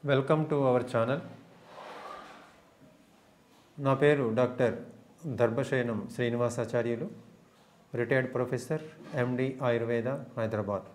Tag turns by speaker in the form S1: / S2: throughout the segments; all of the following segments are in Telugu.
S1: వెల్కమ్ టు అవర్ ఛానల్ నా పేరు doctor Darbhashayanam Srinivasacharyulu retired professor MD Ayurveda Hyderabad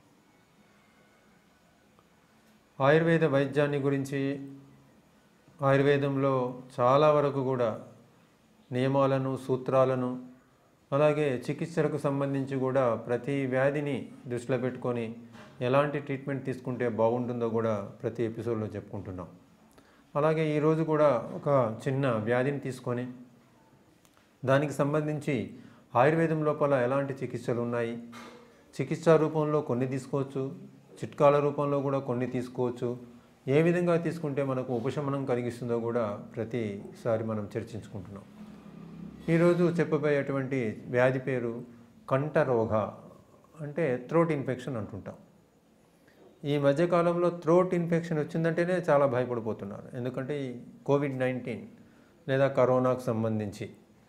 S1: Ayurveda వైద్యాన్ని గురించి ఆయుర్వేదంలో చాలా వరకు కూడా నియమాలను సూత్రాలను అలాగే చికిత్సలకు సంబంధించి కూడా ప్రతి వ్యాధిని దృష్టిలో పెట్టుకొని ఎలాంటి ట్రీట్మెంట్ తీసుకుంటే బాగుంటుందో కూడా ప్రతి ఎపిసోడ్లో చెప్పుకుంటున్నాం అలాగే ఈరోజు కూడా ఒక చిన్న వ్యాధిని తీసుకొని దానికి సంబంధించి ఆయుర్వేదం లోపల ఎలాంటి చికిత్సలు ఉన్నాయి చికిత్సా రూపంలో కొన్ని తీసుకోవచ్చు చిట్కాల రూపంలో కూడా కొన్ని తీసుకోవచ్చు ఏ విధంగా తీసుకుంటే మనకు ఉపశమనం కలిగిస్తుందో కూడా ప్రతిసారి మనం చర్చించుకుంటున్నాం ఈరోజు చెప్పబోయేటువంటి వ్యాధి పేరు కంఠరోగ అంటే థ్రోట్ ఇన్ఫెక్షన్ అంటుంటాం ఈ మధ్యకాలంలో థ్రోట్ ఇన్ఫెక్షన్ వచ్చిందంటేనే చాలా భయపడిపోతున్నారు ఎందుకంటే ఈ కోవిడ్ నైన్టీన్ లేదా కరోనాకు సంబంధించి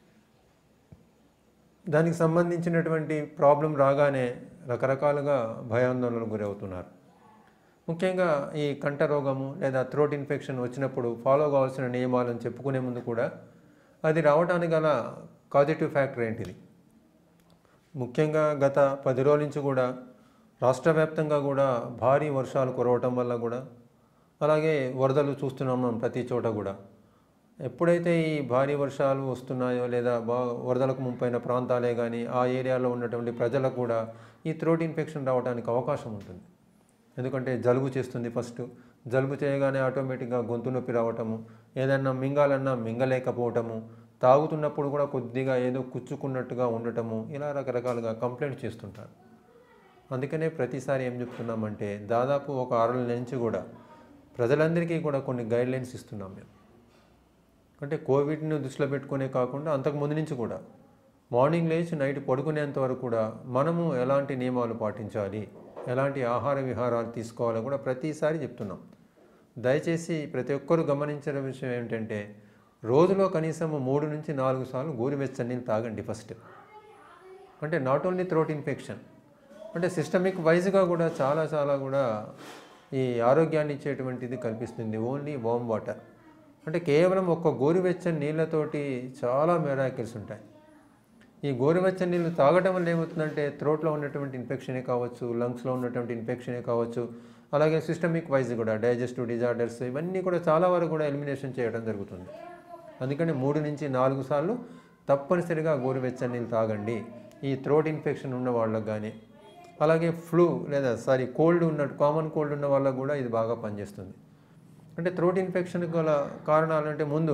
S1: దానికి సంబంధించినటువంటి ప్రాబ్లం రాగానే రకరకాలుగా భయాందోళనకు గురవుతున్నారు ముఖ్యంగా ఈ కంఠ రోగము లేదా థ్రోట్ ఇన్ఫెక్షన్ వచ్చినప్పుడు ఫాలో కావాల్సిన నియమాలను చెప్పుకునే ముందు కూడా అది రావడానికి గల కాజిటివ్ ఫ్యాక్టర్ ఏంటిది ముఖ్యంగా గత పది రోజుల నుంచి కూడా రాష్ట్ర వ్యాప్తంగా కూడా భారీ వర్షాలు కురవటం వల్ల కూడా అలాగే వరదలు చూస్తున్నాం మనం ప్రతి చోట కూడా ఎప్పుడైతే ఈ భారీ వర్షాలు వస్తున్నాయో లేదా బా వరదలకు ముంపైన ప్రాంతాలే కానీ ఆ ఏరియాలో ఉన్నటువంటి ప్రజలకు కూడా ఈ థ్రోట్ ఇన్ఫెక్షన్ రావడానికి అవకాశం ఉంటుంది ఎందుకంటే జలుబు చేస్తుంది ఫస్ట్ జలుబు చేయగానే ఆటోమేటిక్గా గొంతు నొప్పి రావటము ఏదన్నా మింగాలన్నా మింగలేకపోవటము తాగుతున్నప్పుడు కూడా కొద్దిగా ఏదో కుచ్చుకున్నట్టుగా ఉండటము ఇలా రకరకాలుగా కంప్లైంట్ చేస్తుంటారు అందుకనే ప్రతిసారి ఏం చెప్తున్నామంటే దాదాపు ఒక ఆరు నెలల నుంచి కూడా ప్రజలందరికీ కూడా కొన్ని గైడ్లైన్స్ ఇస్తున్నాం మేము అంటే కోవిడ్ను దృష్టిలో పెట్టుకునే కాకుండా అంతకు ముందు నుంచి కూడా మార్నింగ్ లేచి నైట్ పడుకునేంత వరకు కూడా మనము ఎలాంటి నియమాలు పాటించాలి ఎలాంటి ఆహార విహారాలు తీసుకోవాలో కూడా ప్రతిసారి చెప్తున్నాం దయచేసి ప్రతి ఒక్కరూ గమనించిన విషయం ఏమిటంటే రోజులో కనీసం మూడు నుంచి నాలుగు సార్లు గోరువెచ్చని నీళ్ళు తాగండి ఫస్ట్ అంటే నాట్ ఓన్లీ థ్రోట్ ఇన్ఫెక్షన్ అంటే సిస్టమిక్ వైజ్గా కూడా చాలా చాలా కూడా ఈ ఆరోగ్యాన్ని ఇచ్చేటువంటిది కల్పిస్తుంది ఓన్లీ వామ్ వాటర్ అంటే కేవలం ఒక్క గోరువెచ్చని నీళ్ళతోటి చాలా మెరాకిల్స్ ఉంటాయి ఈ గోరువెచ్చని నీళ్ళు తాగటం వల్ల ఏమవుతుందంటే థ్రోట్లో ఉన్నటువంటి ఇన్ఫెక్షనే కావచ్చు లంగ్స్లో ఉన్నటువంటి ఇన్ఫెక్షనే కావచ్చు అలాగే సిస్టమిక్ వైజ్ కూడా డైజెస్టివ్ డిజార్డర్స్ ఇవన్నీ కూడా చాలా వరకు కూడా ఎలిమినేషన్ చేయడం జరుగుతుంది అందుకని మూడు నుంచి నాలుగు సార్లు తప్పనిసరిగా గోరువెచ్చని నీళ్ళు తాగండి ఈ థ్రోట్ ఇన్ఫెక్షన్ ఉన్న వాళ్ళకి కానీ అలాగే ఫ్లూ లేదా సారీ కోల్డ్ ఉన్నట్టు కామన్ కోల్డ్ ఉన్న వాళ్ళకు కూడా ఇది బాగా పనిచేస్తుంది అంటే థ్రోట్ ఇన్ఫెక్షన్ గల కారణాలు అంటే ముందు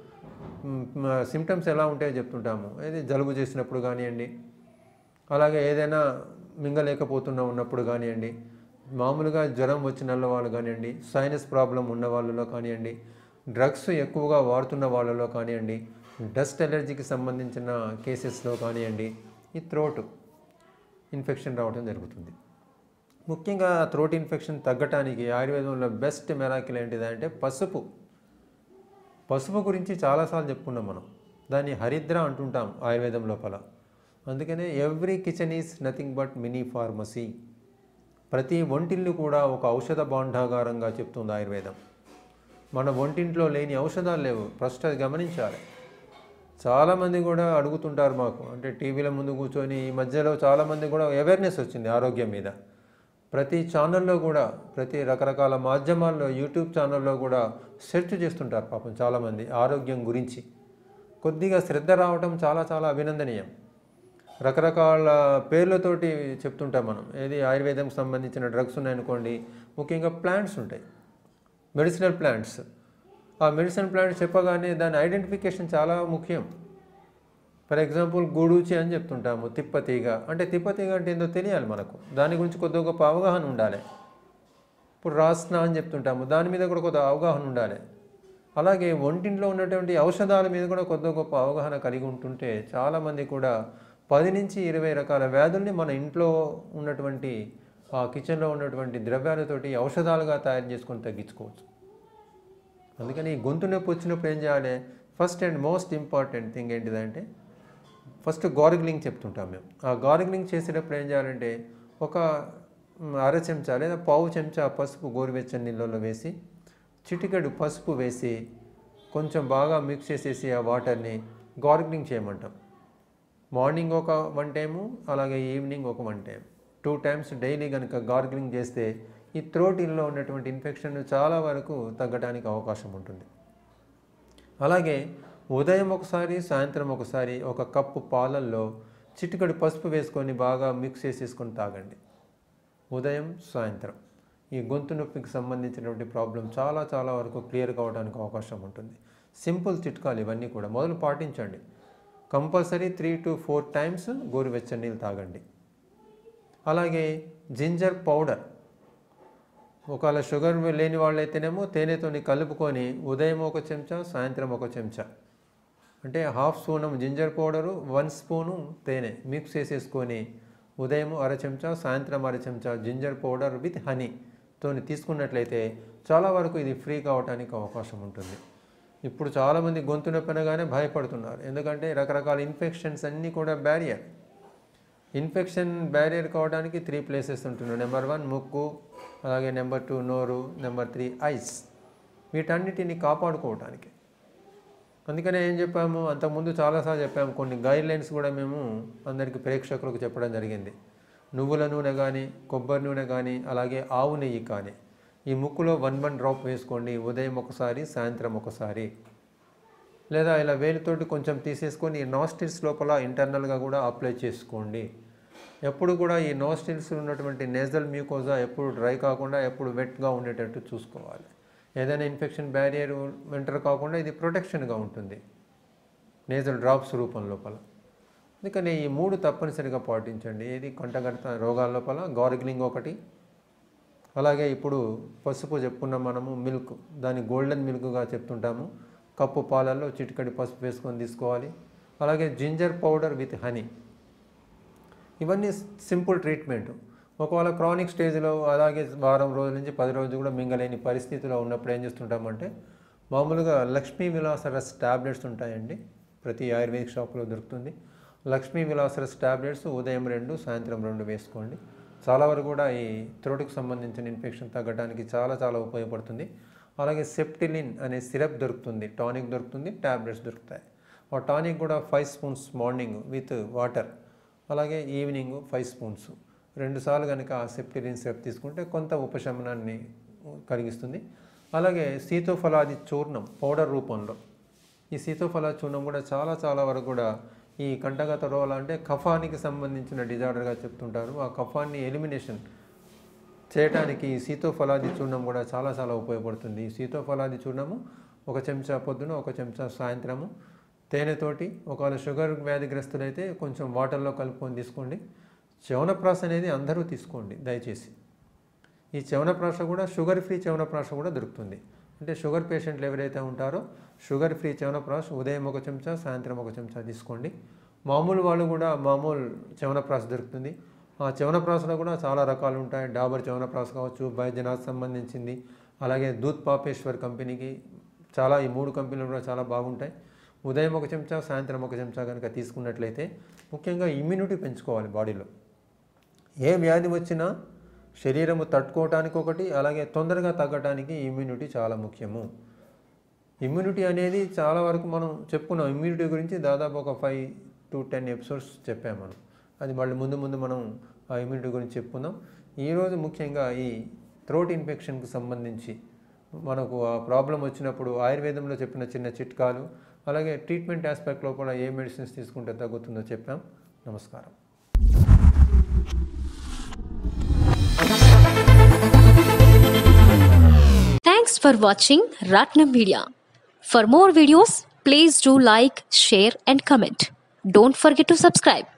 S1: సిమ్టమ్స్ ఎలా ఉంటాయో చెప్తుంటాము ఇది జలుబు చేసినప్పుడు కానివ్వండి అలాగే ఏదైనా మింగలేకపోతున్నా ఉన్నప్పుడు కానివ్వండి మామూలుగా జ్వరం వచ్చిన వాళ్ళు కానివ్వండి సైనస్ ప్రాబ్లం ఉన్న వాళ్ళలో కానివ్వండి డ్రగ్స్ ఎక్కువగా వాడుతున్న వాళ్ళలో కానివ్వండి డస్ట్ ఎలర్జీకి సంబంధించిన కేసెస్లో కానివ్వండి ఈ థ్రోట్ ఇన్ఫెక్షన్ రావడం జరుగుతుంది ముఖ్యంగా థ్రోట్ ఇన్ఫెక్షన్ తగ్గటానికి ఆయుర్వేదంలో బెస్ట్ మెరాకిల్ ఏంటిదంటే పసుపు పసుపు గురించి చాలాసార్లు చెప్పుకున్నాం మనం దాన్ని హరిద్ర అంటుంటాం ఆయుర్వేదం లోపల అందుకనే every kitchen is nothing but mini pharmacy ప్రతి వంటిల్లు కూడా ఒక ఔషధ భాండాగారంగా చెప్తుంది ఆయుర్వేదం మన వంటింట్లో లేని ఔషధాలు లేవు ఫస్ట్ అది గమనించాలి చాలామంది కూడా అడుగుతుంటారు మాకు అంటే టీవీల ముందు కూర్చొని ఈ మధ్యలో చాలామంది కూడా అవేర్నెస్ వచ్చింది ఆరోగ్యం మీద ప్రతి ఛానల్లో కూడా ప్రతి రకరకాల మాధ్యమాల్లో యూట్యూబ్ ఛానల్లో కూడా సెర్చ్ చేస్తుంటారు పాపం చాలామంది ఆరోగ్యం గురించి కొద్దిగా శ్రద్ధ రావటం చాలా చాలా అభినందనీయం రకరకాల పేర్లతోటి చెప్తుంటాం మనం ఏది ఆయుర్వేదంకి సంబంధించిన డ్రగ్స్ ఉన్నాయనుకోండి ముఖ్యంగా ప్లాంట్స్ ఉంటాయి మెడిసినల్ ప్లాంట్స్ ఆ మెడిసిన్ ప్లాంట్స్ చెప్పగానే దాని ఐడెంటిఫికేషన్ చాలా ముఖ్యం ఫర్ ఎగ్జాంపుల్ గూడూచి అని చెప్తుంటాము తిప్పతీగ అంటే తిప్పతీగ అంటే ఏందో తెలియాలి మనకు దాని గురించి కొద్దిగా గొప్ప అవగాహన ఉండాలి ఇప్పుడు రాస్నా అని చెప్తుంటాము దాని మీద కూడా కొద్దిగా అవగాహన ఉండాలి అలాగే ఒంటింట్లో ఉన్నటువంటి ఔషధాల మీద కూడా కొద్ది గొప్ప అవగాహన కలిగి ఉంటుంటే చాలామంది కూడా పది నుంచి ఇరవై రకాల వ్యాధుల్ని మన ఇంట్లో ఉన్నటువంటి ఆ కిచెన్లో ఉన్నటువంటి ద్రవ్యాలతోటి ఔషధాలుగా తయారు చేసుకొని తగ్గించుకోవచ్చు అందుకని ఈ గొంతు నొప్పి వచ్చినప్పుడు ఏం చేయాలి first and most important thing ఏంటిదంటే ఫస్ట్ గార్గిలింగ్ చెప్తుంటాం మేము ఆ గార్గిలింగ్ చేసేటప్పుడు ఏం చేయాలంటే ఒక మ్, అర చెంచా లేదా పావు చెంచా పసుపు గోరువెచ్చని నీళ్ళలో వేసి చిటికెడు పసుపు వేసి కొంచెం బాగా మిక్స్ చేసేసి ఆ వాటర్ని గార్గ్లింగ్ చేయమంటాం మార్నింగ్ ఒక వన్ టైము అలాగే ఈవినింగ్ ఒక one time two times daily కనుక గార్గ్లింగ్ చేస్తే ఈ థ్రోటిల్లో ఉన్నటువంటి ఇన్ఫెక్షన్ చాలా వరకు తగ్గడానికి అవకాశం ఉంటుంది అలాగే ఉదయం ఒకసారి సాయంత్రం ఒకసారి ఒక కప్పు పాలల్లో చిటికడు పసుపు వేసుకొని బాగా మిక్స్ చేసేసుకొని తాగండి ఉదయం సాయంత్రం ఈ గొంతు నొప్పికి సంబంధించినటువంటి ప్రాబ్లం చాలా చాలా వరకు క్లియర్ కావడానికి అవకాశం ఉంటుంది సింపుల్ చిట్కాలు ఇవన్నీ కూడా మొదలు పాటించండి compulsory three to four times గోరువెచ్చని నీళ్ళు తాగండి అలాగే జింజర్ పౌడర్ ఒకవేళ షుగర్ లేని వాళ్ళైతేనేమో తేనెతోని కలుపుకొని ఉదయం ఒక చెంచా సాయంత్రం ఒక చెంచా అంటే half spoon ginger powder one spoon తేనె మిక్స్ చేసేసుకొని ఉదయం అర చెంచా సాయంత్రం అర చెంచా జింజర్ పౌడర్ విత్ హనీ తోని తీసుకున్నట్లయితే చాలా వరకు ఇది ఫ్రీ కావడానికి అవకాశం ఉంటుంది ఇప్పుడు చాలామంది గొంతు నొప్పి అనగానే భయపడుతున్నారు ఎందుకంటే రకరకాల ఇన్ఫెక్షన్స్ అన్నీ కూడా బ్యారియర్ ఇన్ఫెక్షన్ బ్యారియర్ కావడానికి త్రీ ప్లేసెస్ ఉంటున్నాయి నెంబర్ వన్ ముక్కు అలాగే నెంబర్ టూ నోరు నెంబర్ త్రీ ఐస్ వీటన్నిటిని కాపాడుకోవటానికి అందుకనే ఏం చెప్పాము అంతకుముందు చాలాసార్లు చెప్పాము కొన్ని గైడ్ లైన్స్ కూడా మేము అందరికీ ప్రేక్షకులకు చెప్పడం జరిగింది నువ్వుల నూనె కానీ కొబ్బరి నూనె కానీ అలాగే ఆవు నెయ్యి కానీ ఈ ముక్కులో వన్ వన్ డ్రాప్ వేసుకోండి ఉదయం ఒకసారి సాయంత్రం ఒకసారి లేదా ఇలా వేలితోటి కొంచెం తీసేసుకొని ఈ నాస్టిల్స్ లోపల ఇంటర్నల్గా కూడా అప్లై చేసుకోండి ఎప్పుడు కూడా ఈ నాస్టిల్స్ ఉన్నటువంటి నేజల్ మ్యూకోజా ఎప్పుడు డ్రై కాకుండా ఎప్పుడు వెట్గా ఉండేటట్టు చూసుకోవాలి ఏదైనా ఇన్ఫెక్షన్ బ్యారియర్ ఎంటర్ కాకుండా ఇది ప్రొటెక్షన్గా ఉంటుంది నేజల్ డ్రాప్స్ రూపం లోపల అందుకని ఈ మూడు తప్పనిసరిగా పాటించండి ఏది కంటగడత రోగాల లోపల గార్గిలింగ్ ఒకటి అలాగే ఇప్పుడు పసుపు చెప్పుకున్నాం మనము మిల్క్ దాన్ని గోల్డెన్ మిల్క్గా చెప్తుంటాము కప్పు పాలల్లో చిటికడి పసుపు వేసుకొని తీసుకోవాలి అలాగే జింజర్ పౌడర్ విత్ హనీ ఇవన్నీ సింపుల్ ట్రీట్మెంట్ ఒకవేళ క్రానిక్ స్టేజ్లో అలాగే వారం రోజుల నుంచి పది రోజులు కూడా మింగలేని పరిస్థితిలో ఉన్నప్పుడు ఏం చేస్తుంటామంటే మామూలుగా లక్ష్మీ విలాసరస్ టాబ్లెట్స్ ఉంటాయండి ప్రతి ఆయుర్వేదిక్ షాప్లో దొరుకుతుంది లక్ష్మీ విలాసరస్ టాబ్లెట్స్ ఉదయం రెండు సాయంత్రం రెండు వేసుకోండి చాలా వరకు కూడా ఈ త్రోటికి సంబంధించిన ఇన్ఫెక్షన్ తగ్గడానికి చాలా చాలా ఉపయోగపడుతుంది అలాగే సెప్టిలిన్ అనే సిరప్ దొరుకుతుంది టానిక్ దొరుకుతుంది టాబ్లెట్స్ దొరుకుతాయి ఆ టానిక్ కూడా five spoons morning with water అలాగే ఈవినింగ్ ఫైవ్ స్పూన్స్ రెండుసార్లు కనుక ఆ సెప్టిలిన్ సిరప్ తీసుకుంటే కొంత ఉపశమనాన్ని కలిగిస్తుంది అలాగే సీతోఫలాది చూర్ణం పౌడర్ రూపంలో ఈ సీతోఫల చూర్ణం కూడా చాలా చాలా వరకు కూడా ఈ కంటగత రోల అంటే కఫానికి సంబంధించిన డిజార్డర్గా చెప్తుంటారు ఆ కఫాన్ని ఎలిమినేషన్ చేయడానికి ఈ సీతోఫలాది చూర్ణం కూడా చాలా చాలా ఉపయోగపడుతుంది ఈ సీతోఫలాది చూర్ణము ఒక చెంచా పొద్దున ఒక చెంచా సాయంత్రము తేనెతోటి ఒకవేళ షుగర్ వ్యాధిగ్రస్తులైతే కొంచెం వాటర్లో కలుపుకొని తీసుకోండి చవనప్రాస అనేది అందరూ తీసుకోండి దయచేసి ఈ చవనప్రాస కూడా షుగర్ ఫ్రీ చవనప్రాస కూడా దొరుకుతుంది అంటే షుగర్ పేషెంట్లు ఎవరైతే ఉంటారో షుగర్ ఫ్రీ చవనప్రాస ఉదయం ఒక చెంచా సాయంత్రం ఒక చెంచా తీసుకోండి మామూలు వాళ్ళు కూడా మామూలు చవనప్రాస దొరుకుతుంది ఆ చవనప్రాసలో కూడా చాలా రకాలు ఉంటాయి డాబర్ చవనప్రాస కావచ్చు బైజనాథ్ సంబంధించింది అలాగే దూత్ పాపేశ్వర్ కంపెనీకి చాలా ఈ మూడు కంపెనీలు కూడా చాలా బాగుంటాయి ఉదయం ఒక చెంచా సాయంత్రం ఒక చెంచా కనుక తీసుకున్నట్లయితే ముఖ్యంగా ఇమ్యూనిటీ పెంచుకోవాలి బాడీలో ఏ వ్యాధి వచ్చినా శరీరము తట్టుకోవటానికి ఒకటి అలాగే తొందరగా తగ్గటానికి ఇమ్యూనిటీ చాలా ముఖ్యము ఇమ్యూనిటీ అనేది చాలా వరకు మనం చెప్పుకున్నాం ఇమ్యూనిటీ గురించి దాదాపు ఒక ఫైవ్ టు టెన్ ఎపిసోడ్స్ చెప్పాం మనం అది మళ్ళీ ముందు ముందు మనం ఆ ఇమ్యూనిటీ గురించి చెప్పుకుందాం ఈరోజు ముఖ్యంగా ఈ థ్రోట్ ఇన్ఫెక్షన్కి సంబంధించి మనకు ఆ ప్రాబ్లం వచ్చినప్పుడు ఆయుర్వేదంలో చెప్పిన చిన్న చిట్కాలు అలాగే ట్రీట్మెంట్ ఆస్పెక్ట్లో కూడా ఏ మెడిసిన్స్ తీసుకుంటే తగ్గుతుందో చెప్పాం నమస్కారం
S2: Thanks for watching Ratnam Media. For more videos, please do like, share, and comment. Don't forget to subscribe.